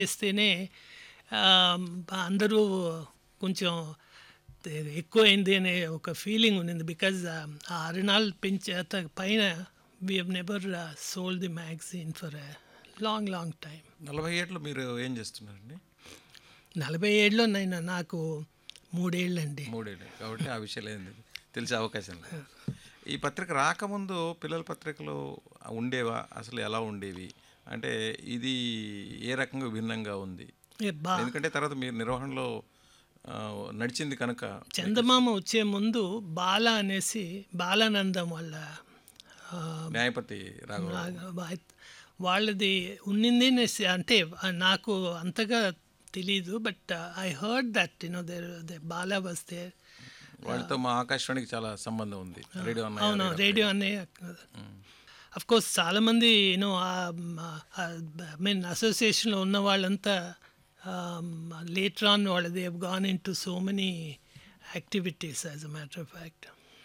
చేస్తేనే ఆహ్, అందరూ కొంచెం తె ఎక్కువైంది అనే ఒక ఫీలింగ్ ఉండింది. బికాజ్ ఆ అరినాల్ పెంచేత పైన we have never sold the magazine for a long long time. 40 ఏళ్ళు మీరు ఏం చేస్తున్నారండి? 40 ఏళ్ళలో నేను నాకు మూడేళ్ళండి. మూడేళ్ళు. కాబట్టి ఆ విషయాలు ఏంది తెలిసే అవకాశం లేదు. ఈ పత్రిక రాకముందు పిల్లల పత్రికలు ఉండేవా? అసలు ఎలా ఉండేవి? అంటే ఇది ఏ రకంగా భిన్నంగా ఉంది? ఏ బా ఎందుకంటే తర్వాత మీరు నిర్వహణలో ఆహ్, నడిచింది కనుక చందమామ వచ్చే ముందు బాల అనేసి బాలానందం వాళ్ళ ఆహ్, న్యాయపతి రాఘవ నాగ- వా- వాళ్ళది ఉన్నింది అనేసి అంటే నాకు అంతగా తెలీదు but I heard that you know there Bala was there వాళ్ళతో మా ఆకాశవాణికి చాలా సంబంధం ఉంది. రేడియో అన్నయ్య అవును రేడియో రేడియో అనే అఫ్ కోర్స్ చాలా మంది యూనో ఐ మీన్ అసోసియేషన్లో ఉన్న వాళ్ళంతా లేటర్ ఆన్ వాళ్ళు they have gone into so many activities as a matter of fact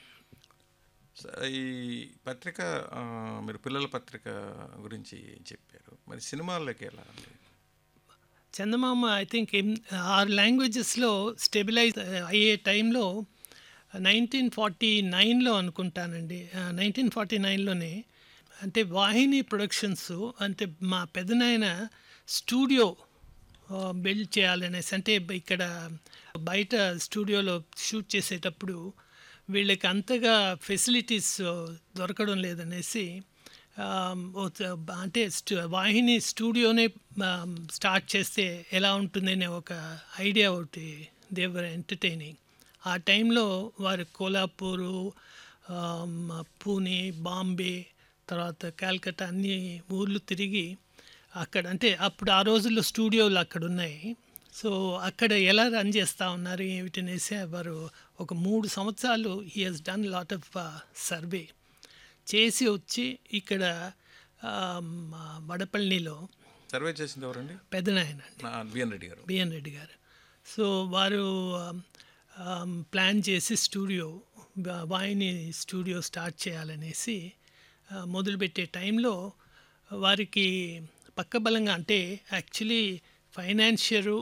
స- ఈ పత్రిక ఆ, మీరు పిల్లల పత్రిక గురించి చెప్పారు మరి సినిమాల్లోకి ఎలా అండి చందమామ ఐ థింక్ ఆరు లాంగ్వేజెస్లో స్టెబిలైజ్ అయ్యే టైంలో నైన్టీన్ ఫార్టీ నైన్లో అనుకుంటానండి నైన్టీన్ ఫార్టీ నైన్లోనే అంటే వాహిని ప్రొడక్షన్స్ అంటే మా పెదనాయన స్టూడియో బిల్డ్ చేయాలనేసి అంటే ఇక్కడ బయట స్టూడియోలో షూట్ చేసేటప్పుడు వీళ్ళకి అంతగా ఫెసిలిటీస్ దొరకడం లేదనేసి ఆమ్, ఓ- అంటే స్టు- వాహిని స్టూడియోనే ఆమ్, స్టార్ట్ చేస్తే ఎలా ఉంటుందనే ఒక ఐడియా ఒకటి దేవర్ ఎంటర్టైనింగ్ ఆ టైంలో వారు కోలాపూరు ఆమ్, పూణే బాంబే తర్వాత కాల్కటా అన్ని ఊర్లు తిరిగి అక్కడ అంటే అప్పుడు ఆ రోజుల్లో స్టూడియోలు అక్కడ ఉన్నాయి సో అక్కడ ఎలా రన్ చేస్తూ ఉన్నారు ఏమిటనేసి వారు ఒక మూడు సంవత్సరాలు he has done lot of survey చేసి వచ్చి ఇక్కడ ఆమ్, వడపల్లిలో సర్వే చేసింది ఎవరండి పెదనాయన అండి నా బిఎన్ రెడ్డి గారు బిఎన్ రెడ్డి గారు సో వారు ఆమ్, ఆమ్, ప్లాన్ చేసి స్టూడియో వా- వాహిని స్టూడియో స్టార్ట్ చేయాలనేసి ఆ, మొదలుపెట్టే టైంలో వారికి పక్కబలంగా అంటే యాక్చువల్లీ ఫైనాన్షియరు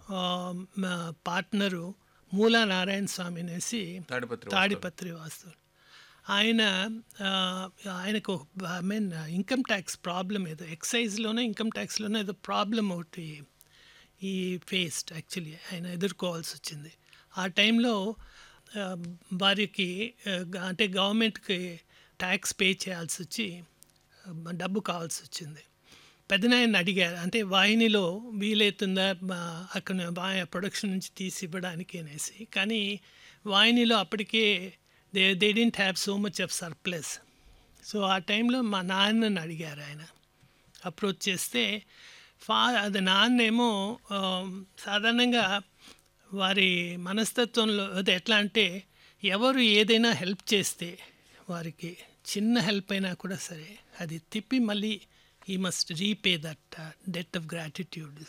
పార్ట్నరు మూలా నారాయణ స్వామి అనేసి తాడిపత్రి తాడిపత్రి వాస్తు ఆయన ఆ, ఆయనకు I mean income tax problem ఏదో ఎక్సైజ్లోనే ఇన్కమ్ ట్యాక్స్లోనే ఏదో ప్రాబ్లం ఒకటి ఈ ఫేస్డ్ యాక్చువల్లీ ఆయన ఎదుర్కోవాల్సి వచ్చింది ఆ టైంలో ఆ, వారికి ఆ, గ- అంటే గవర్నమెంట్కి ట్యాక్స్ పే చేయాల్సి వచ్చి ఆ, డబ్బు కావాల్సి వచ్చింది పెద్దనాయన అడిగారు అంటే వాహినిలో వీలవుతుందా మా అక్కడ వా ప్రొడక్షన్ నుంచి తీసి ఇవ్వడానికి అనేసి కానీ వాహినిలో అప్పటికే they they didn't have so much of surplus so ఆ టైంలో మా నాన్నని అడిగారు ఆయన అప్రోచ్ చేస్తే ఫా అది నాన్నేమో ఆ, సాధారణంగా వారి మనస్తత్వంలో అది ఎట్లా అంటే ఎవరు ఏదైనా హెల్ప్ చేస్తే వారికి చిన్న హెల్ప్ అయినా కూడా సరే అది తిప్పి మళ్ళీ ఈ must repay that debt of gratitude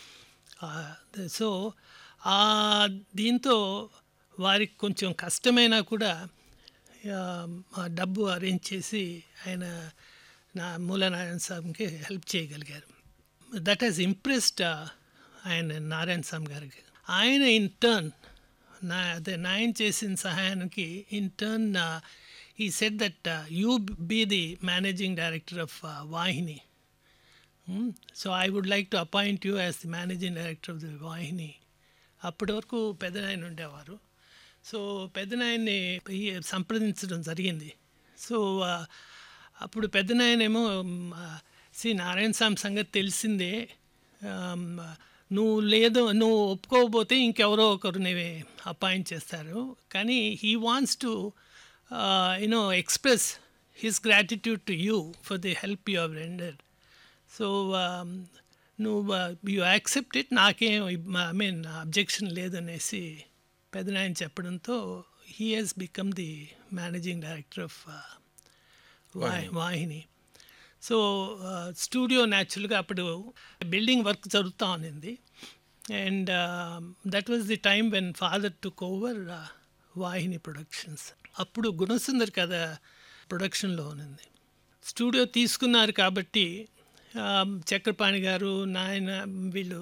so ఆ దీంతో వారికి కొంచెం కష్టమైనా కూడా ఆ, ఆ డబ్బు అరేంజ్ చేసి ఆయన నా మూల నారాయణ స్వామికి హెల్ప్ చేయగలిగారు దట్ హాజ్ ఇంప్రెస్డ్ ఆయన నారాయణ స్వామి గారికి ఆయన ఇన్ టర్న్ నా అదే నాయన చేసిన సహాయానికి ఇన్ టర్న్ ఈ said that you be the managing director of Vahini so I would like to appoint you as the managing director of the Vahini అప్పటి వరకు పెద్దనాయన ఉండేవారు సో పెద్దనాయన్ని ఈ సంప్రదించడం జరిగింది సో ఆ, అప్పుడు పెద్దనాయనేమో శ్రీ నారాయణ స్వామి సంగతి తెలిసిందే ఆమ్, నువ్వు లేదు నువ్వు ఒప్పుకోకపోతే ఇంకెవరో ఒకరిని అపాయింట్ చేస్తారు కానీ he wants to you know express his gratitude to you for the help you have rendered so నువ్వు యూ యాక్సెప్ట్ ఇట్ నాకేం ఐ మీన్ అబ్జెక్షన్ లేదనేసి పెదనాయన చెప్పడంతో he has become the managing director of Vahini so studio న్యాచురల్గా అప్పుడు building work జరుగుతూ ఉన్నింది and that was the time when father took over Vahini productions అప్పుడు గుణసుందర్ కథ ప్రొడక్షన్లో ఉన్నింది స్టూడియో తీసుకున్నారు కాబట్టి చక్రపాణి గారు నాయన వీళ్ళు